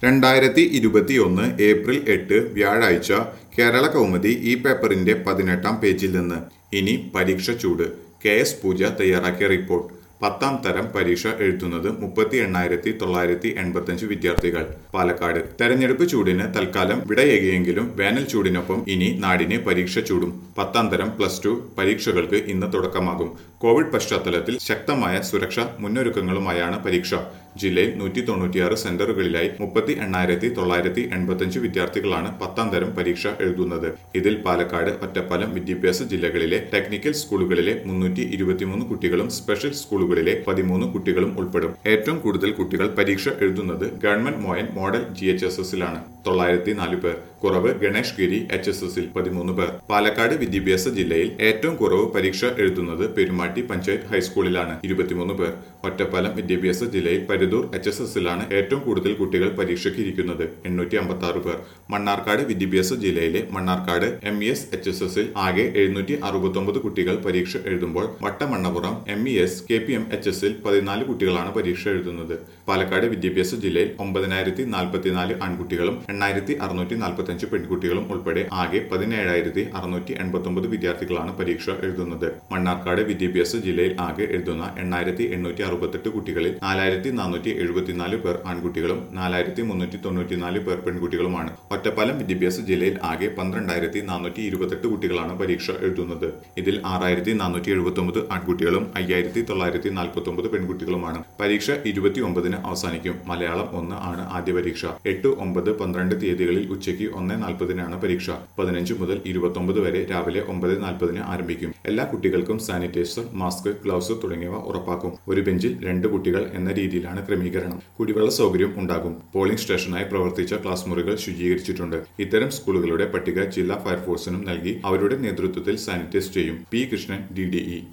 രണ്ടായിരത്തി ഇരുപത്തിയൊന്ന് ഏപ്രിൽ എട്ട് വ്യാഴാഴ്ച കേരള കൗമുദി ഈ പേപ്പറിന്റെ പതിനെട്ടാം പേജിൽ നിന്ന് ഇനി പരീക്ഷ ചൂട് കെ എസ് പൂജ തയ്യാറാക്കിയ റിപ്പോർട്ട് പത്താം തരം പരീക്ഷ എഴുതുന്നത് മുപ്പത്തി എണ്ണായിരത്തി തൊള്ളായിരത്തി എൺപത്തഞ്ച് വിദ്യാർത്ഥികൾ പാലക്കാട് തെരഞ്ഞെടുപ്പ് ചൂടിന് തൽക്കാലം വിടയേകിയെങ്കിലും വേനൽ ചൂടിനൊപ്പം ഇനി നാടിന് പരീക്ഷ ചൂടും പത്താം തരം പ്ലസ് ടു പരീക്ഷകൾക്ക് ഇന്ന് തുടക്കമാകും കോവിഡ് പശ്ചാത്തലത്തിൽ ശക്തമായ സുരക്ഷാ മുന്നൊരുക്കങ്ങളുമായാണ് പരീക്ഷ ജില്ലയിൽ നൂറ്റി തൊണ്ണൂറ്റിയാറ് സെന്ററുകളിലായി മുപ്പത്തി എണ്ണായിരത്തി തൊള്ളായിരത്തി എൺപത്തഞ്ച് വിദ്യാർത്ഥികളാണ് പത്താം തരം പരീക്ഷ എഴുതുന്നത് ഇതിൽ പാലക്കാട് ഒറ്റപ്പാലം വിദ്യാഭ്യാസ ജില്ലകളിലെ ടെക്നിക്കൽ സ്കൂളുകളിലെ മുന്നൂറ്റി ഇരുപത്തിമൂന്ന് കുട്ടികളും സ്പെഷ്യൽ സ്കൂളുകളിലെ പതിമൂന്ന് കുട്ടികളും ഉൾപ്പെടും ഏറ്റവും കൂടുതൽ കുട്ടികൾ പരീക്ഷ എഴുതുന്നത് government Moyan model G H S എസിലാണ് തൊള്ളായിരത്തി നാല് പേർ കുറവ് ഗണേഷ് ഗിരി എച്ച് എസ് എസിൽ പതിമൂന്ന് പേർ പാലക്കാട് വിദ്യാഭ്യാസ ജില്ലയിൽ ഏറ്റവും കുറവ് പരീക്ഷ എഴുതുന്നത് പെരുമാട്ടി പഞ്ചായത്ത് ഹൈസ്കൂളിലാണ് ഇരുപത്തിമൂന്ന് പേർ ഒറ്റപ്പാലം വിദ്യാഭ്യാസ ജില്ലയിൽ പരിദൂർ എച്ച് എസ് എസിലാണ് ഏറ്റവും കൂടുതൽ കുട്ടികൾ പരീക്ഷയ്ക്ക് ഇരിക്കുന്നത് എണ്ണൂറ്റി അമ്പത്തി ആറ് പേർ മണ്ണാർക്കാട് വിദ്യാഭ്യാസ ജില്ലയിലെ Mannarkkad M E S H S എസിൽ ആകെ എഴുന്നൂറ്റി അറുപത്തൊമ്പത് കുട്ടികൾ പരീക്ഷ എഴുതുമ്പോൾ വട്ടമണ്ണപുറം M E S K P M H എസിൽ പതിനാല് കുട്ടികളാണ് പരീക്ഷ എഴുതുന്നത് പാലക്കാട് വിദ്യാഭ്യാസ ജില്ലയിൽ ഒമ്പതിനായിരത്തി നാൽപ്പത്തിനാല് ആൺകുട്ടികളും എണ്ണായിരത്തി അറുന്നൂറ്റി നാൽപ്പത്തഞ്ച് പെൺകുട്ടികളും ഉൾപ്പെടെ ആകെ പതിനേഴായിരത്തി അറുന്നൂറ്റി എൺപത്തൊമ്പത് വിദ്യാർത്ഥികളാണ് പരീക്ഷ എഴുതുന്നത് മണ്ണാർക്കാട് വിദ്യാഭ്യാസ ജില്ലയിൽ ആകെ എഴുതുന്ന എണ്ണായിരത്തി എണ്ണൂറ്റി അറുപത്തെട്ട് കുട്ടികളിൽ നാലായിരത്തി നാനൂറ്റി എഴുപത്തിനാല് പേർ ആൺകുട്ടികളും നാലായിരത്തി മുന്നൂറ്റി തൊണ്ണൂറ്റിനാല് പേർ പെൺകുട്ടികളുമാണ് ഒറ്റപ്പാലം വിദ്യാഭ്യാസ ജില്ലയിൽ ആകെ പന്ത്രണ്ടായിരത്തി നാനൂറ്റി ഇരുപത്തെട്ട് കുട്ടികളാണ് പരീക്ഷ എഴുതുന്നത് ഇതിൽ ആറായിരത്തി നാനൂറ്റി എഴുപത്തൊമ്പത് ആൺകുട്ടികളും അയ്യായിരത്തി തൊള്ളായിരത്തി നാൽപ്പത്തൊമ്പത് പെൺകുട്ടികളുമാണ് പരീക്ഷ ഇരുപത്തി ഒമ്പതിന് അവസാനിക്കും മലയാളം ഒന്ന് ആണ് ആദ്യ പരീക്ഷ എട്ട് ഒമ്പത് പന്ത്രണ്ട് തീയതികളിൽ ഉച്ചയ്ക്ക് ഒന്ന് നാൽപ്പതിനാണ് പരീക്ഷ പതിനഞ്ച് മുതൽ ഇരുപത്തൊമ്പത് വരെ രാവിലെ ഒമ്പത് നാൽപ്പതിന് ആരംഭിക്കും എല്ലാ കുട്ടികൾക്കും സാനിറ്റൈസർ മാസ്ക് ഗ്ലൗസ് തുടങ്ങിയവ ഉറപ്പാക്കും ഒരു ബെഞ്ചിൽ രണ്ട് കുട്ടികൾ എന്ന രീതിയിലാണ് ക്രമീകരണം കുടിവെള്ള സൗകര്യം ഉണ്ടാകും പോളിംഗ് സ്റ്റേഷനായി പ്രവർത്തിച്ച ക്ലാസ് മുറികൾ ശുചീകരിച്ചിട്ടുണ്ട് ഇത്തരം സ്കൂളുകളുടെ പട്ടിക ജില്ലാ ഫയർഫോഴ്സിനും നൽകി അവരുടെ നേതൃത്വത്തിൽ സാനിറ്റൈസ് ചെയ്യും പി കൃഷ്ണൻ ഡി